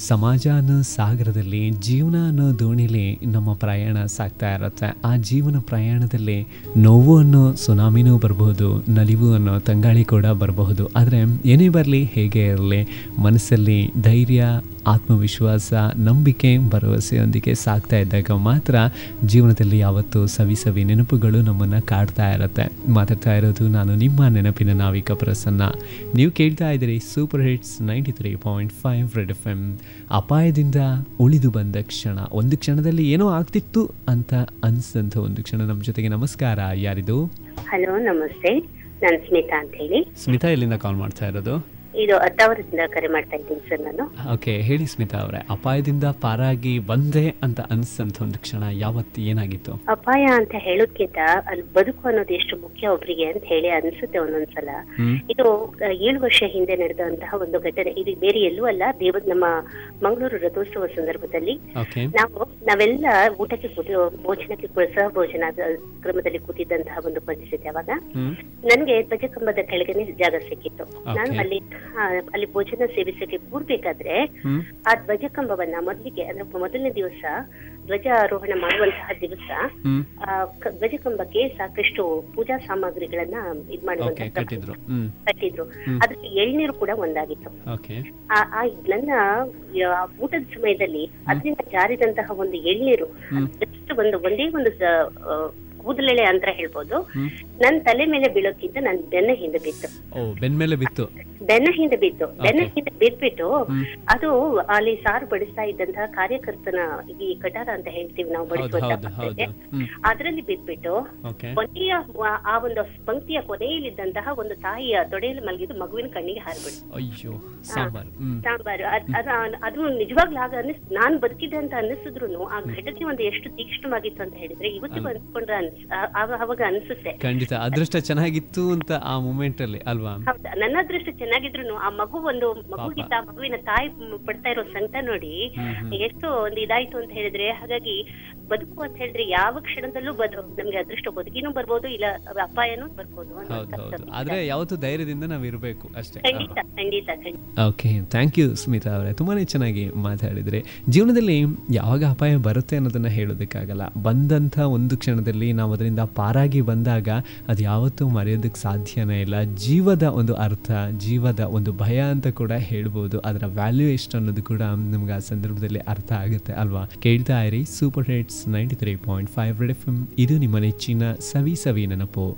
ಸಮಾಜ ಅನ್ನೋ ಸಾಗರದಲ್ಲಿ ಜೀವನ ಅನ್ನೋ ದೋಣಿಲಿ ನಮ್ಮ ಪ್ರಯಾಣ ಸಾಗ್ತಾ ಇರುತ್ತೆ ಆ ಜೀವನ ಪ್ರಯಾಣದಲ್ಲಿ ನೋವು ಅನ್ನೋ ಸುನಾಮಿನೂ ಬರಬಹುದು ನಲಿವು ಅನ್ನೋ ತಂಗಾಳಿ ಕೂಡ ಬರಬಹುದು ಆದರೆ ಏನೇ ಬರಲಿ ಹೇಗೆ ಇರಲಿ ಮನಸ್ಸಲ್ಲಿ ಧೈರ್ಯ ಆತ್ಮವಿಶ್ವಾಸ ನಂಬಿಕೆ ಭರವಸೆಯೊಂದಿಗೆ ಸಾಗ್ತಾ ಇದ್ದಾಗ ಮಾತ್ರ ಜೀವನದಲ್ಲಿ ಯಾವತ್ತೂ ಸವಿ ಸವಿ ನೆನಪುಗಳು ನಮ್ಮನ್ನು ಕಾಡ್ತಾ ಇರುತ್ತೆ ಮಾತಾಡ್ತಾ ಇರೋದು ನಾನು ನಿಮ್ಮ ನೆನಪಿನ ನಾವಿಕ ಪ್ರಸನ್ನ ನೀವು ಕೇಳ್ತಾ ಇದ್ದೀರಿ super hits ninety three point five red F M ಅಪಾಯದಿಂದ ಉಳಿದು ಬಂದ ಕ್ಷಣ ಒಂದು ಕ್ಷಣದಲ್ಲಿ ಏನೋ ಆಗ್ತಿತ್ತು ಅಂತ ಅನ್ಸಂತ ಒಂದು ಕ್ಷಣ ನಮ್ಮ ಜೊತೆಗೆ ನಮಸ್ಕಾರ ಯಾರಿದು ಹಲೋ ನಮಸ್ತೆ ನಾನು ಸ್ಮಿತಾ ಅಂತ ಹೇಳಿ ಸ್ಮಿತಾ ಎಲ್ಲಿಂದ ಕಾಲ್ ಮಾಡ್ತಾ ಇರೋದು ಇದು ಹತ್ತಾವರದಿಂದ ಕರೆ ಮಾಡ್ತಾ ಇದ್ದೀನಿ ಸರ್ ನಾನು ಓಕೆ ಹೇಳಿ ಸ್ಮಿತಾ ಅವರೇ ಅಪಾಯದಿಂದ ಪಾರಾಗಿ ಬಂದೆ ಅಂತ ಅನ್ಸಂತ ಒಂದು ಕ್ಷಣ ಯಾವತ್ತು ಏನಾಗಿತ್ತು ಅಪಾಯ ಅಂತ ಹೇಳೋದ್ಕಿಂತ ಅಲ್ಲಿ ಬದುಕು ಅನ್ನೋದು ಎಷ್ಟು ಮುಖ್ಯ ಒಬ್ರಿಗೆ ಅಂತ ಹೇಳಿ ಅನ್ಸುತ್ತೆ ಒಂದೊಂದ್ಸಲ ಹ್ಮ್ ಇದು ಆ, ಏಳು ವರ್ಷ ಹಿಂದೆ ನಡೆದಂತಹ ಒಂದು ಘಟನೆ ಇದು ಬೇರೆ ಎಲ್ಲೂ ಅಲ್ಲ ದೇವ ನಮ್ಮ ಮಂಗಳೂರು ರಥೋತ್ಸವ ಸಂದರ್ಭದಲ್ಲಿ ಓಕೆ ನಾವು ನಾವೆಲ್ಲ ಊಟಕ್ಕೆ ಕೂತಿ ಭೋಜನಕ್ಕೆ ಕೂ- ಸಹ ಭೋಜನದ ಕ್ರಮದಲ್ಲಿ ಕೂತಿದ್ದಂತಹ ಒಂದು ಪರಿಸ್ಥಿತಿ ಅವಾಗ ಹ್ಮ್ ನನ್ಗೆ ಧ್ವಜಕಂಬದ ಕೆಳಗನೆ ಜಾಗ ಸಿಕ್ಕಿತ್ತು ನಾನು Okay. ಅಲ್ಲಿ ಆ, ಅಲ್ಲಿ ಭೋಜನ ಸೇವಿಸಕ್ಕೆ ಕೂರ್ಬೇಕಾದ್ರೆ ಹ್ಮ್ ಆ ಧ್ವಜಕಂಬವನ್ನ ಮೊದಲಿಗೆ ಅಂದ್ರೆ ಮೊದಲನೇ ದಿವಸ ಧ್ವಜಾರೋಹಣ ಮಾಡುವಂತಹ ದಿವಸ ಹ್ಮ್ ಆ ಕ- ಧ್ವಜಕಂಬಕ್ಕೆ ಸಾಕಷ್ಟು ಪೂಜಾ ಸಾಮಗ್ರಿಗಳನ್ನ ಇದ್ ಓಕೆ ಮಾಡುವಂತ ಕಟ್ಟಿದ್ರು ಹ್ಮ್ ಕಟ್ಟಿದ್ರು ಹ್ಮ್. ಅದ್ರಲ್ಲಿ ಎಳ್ನೀರು ಕೂಡ ಒಂದಾಗಿತ್ತು ಓಕೆ ಆ ಆ ನನ್ನ ಆ, ಊಟದ ಸಮಯದಲ್ಲಿ ಅದರಿಂದ ಜಾರಿದಂತಹ ಒಂದು ಎಳ್ನೀರು ಹ್ಮ್. ಜಸ್ಟ್ ಒಂದು ಒಂದೇ ಒಂದು ಸ- ಆ, ಕೂದಲೆಳೆ ಅಂತ ಹೇಳ್ಬೋದು ಹ್ಮ್ ನನ್ ತಲೆ ಮೇಲೆ ಬೀಳೋಕ್ಕಿಂತ ನನ್ ಬೆನ್ನ ಹಿಂದೆ ಬಿತ್ತು ಓ ಬೆನ್ ಮೇಲೆ ಬಿತ್ತು ಬೆನ್ನ ಹಿಂದೆ ಬಿತ್ತು ಬೆನ್ನ Okay. ಹಿಂದೆ ಬಿದ್ಬಿಟ್ಟು ಹ್ಮ್. ಅದು ಅಲ್ಲಿ ಸಾರು ಬಡಿಸ್ತಾ ಇದ್ದಂತಹ ಕಾರ್ಯಕರ್ತನ ಈ ಕಟಾರ ಅಂತ ಹೇಳ್ತೀವಿ ನಾವು ಹೌದು ಹೌದು ಬಡಿಸುವಂತ ಹೌದು ಹ್ಮ್ ಅದರಲ್ಲಿ ಬಿದ್ಬಿಟ್ಟು ಓಕೆ ಕೊನೆಯ ಆ- ಆ ಒಂದು ಪಂಕ್ತಿಯ ಕೊನೆಯಲ್ಲಿದ್ದಂತಹ ಒಂದು ತಾಯಿಯ ತೊಡೆಯಲ್ಲಿ ಮಲಗಿದ್ದು ಮಗುವಿನ ಕಣ್ಣಿಗೆ ಹಾರ್ಬಿಡ್ತು ಅಯ್ಯೋ ಸಾಂಬಾರ್ ಹ್ಮ್ ಸಾಂಬಾರು ಅದ್- ಅದು ಅದು ನಿಜವಾಗ್ಲೂ ಆಗ ಅನ್ನಿಸ್ ನಾನ್ ಬದುಕಿದೆ ಅಂತ ಅನ್ನಿಸಿದ್ರು ಆ ಘಟನೆ ಒಂದು ಎಷ್ಟು ತೀಕ್ಷ್ಣವಾಗಿತ್ತು ಅಂತ ಹೇಳಿದ್ರೆ ಇವತ್ತಿಗೂ ಅನ್ಕೊಂಡ್ರೆ ಅನ್ಸ್ ಆ- ಆಗ- ಅವಾಗ ಅನ್ಸುತ್ತೆ ಖಂಡಿತ ಅದೃಷ್ಟ ಚೆನ್ನಾಗಿತ್ತು ಅಂತ ಆ ಮೂಮೆಂಟ್ ಅಲ್ಲಿ ಅಲ್ವಾ ಹೌದಾ ನನ್ನ ಅದೃಷ್ಟ ಚೆನ್ನಾಗಿದ್ರು ಆ ಮಗು ಒಂದು ಮಗುಗಿಂತ ಆ ಮಗುವಿನ ತಾಯಿ ಮ್- ಪಡ್ತಾ ಇರೋ ಸಂಕಟ ನೋಡಿ ಹ್ಮ್, ಹ್ಮ್. ಎಷ್ಟು ಒಂದು ಇದಾಯ್ತು ಅಂತ ಹೇಳಿದ್ರೆ ಹಾಗಾಗಿ ಬದುಕು ಅಂತ ಹೇಳಿದ್ರೆ ಯಾವ ಕ್ಷಣದಲ್ಲೂ ಬದು ನಮ್ಗೆ ಅದೃಷ್ಟ ಬದುಕಿನೂ ಬರ್ಬೋದು ಇಲ್ಲ ಅಪಾಯನೂ ಬರ್ಬೋದು ಹೌದು ಹೌದು ಅನ್ನೋದು ಆದ್ರೆ ಯಾವತ್ತೂ ಧೈರ್ಯದಿಂದ ನಾವು ಇರಬೇಕು ಅಷ್ಟೇ ಖಂಡಿತ ಖಂಡಿತ ಖಂಡಿತ ಓಕೆ ಥ್ಯಾಂಕ್ ಯು ಸ್ಮಿತಾ ಅವರೇ ತುಂಬಾ ಚೆನ್ನಾಗಿ ಮಾತಾಡಿದರೆ ಜೀವನದಲ್ಲಿ ಯಾವಾಗ ಅಪಾಯ ಬರುತ್ತೆ ಅನ್ನೋದನ್ನು ಹೇಳೋದಕ್ಕಾಗಲ್ಲ ಬಂದಂಥ ಒಂದು ಕ್ಷಣದಲ್ಲಿ ನಾವು ಅದರಿಂದ ಪಾರಾಗಿ ಬಂದಾಗ ಅದು ಯಾವತ್ತೂ ಮರೆಯೋದಕ್ಕೆ ಸಾಧ್ಯನೇ ಇಲ್ಲ ಜೀವದ ಒಂದು ಅರ್ಥ ಜೀವದ ಒಂದು ಭಯ ಅಂತ ಕೂಡ ಹೇಳ್ಬೋದು ಅದರ ವ್ಯಾಲ್ಯೂ ಎಷ್ಟು ಅನ್ನೋದು ಕೂಡ ನಮ್ಗೆ ಆ ಸಂದರ್ಭದಲ್ಲಿ ಅರ್ಥ ಆಗುತ್ತೆ ಅಲ್ವಾ ಕೇಳ್ತಾ ಇರಿ super hits ninety three point five red F M ಇದು ನಿಮ್ಮ ನೆಚ್ಚಿನ ಸವಿ ಸವಿ ನೆನಪು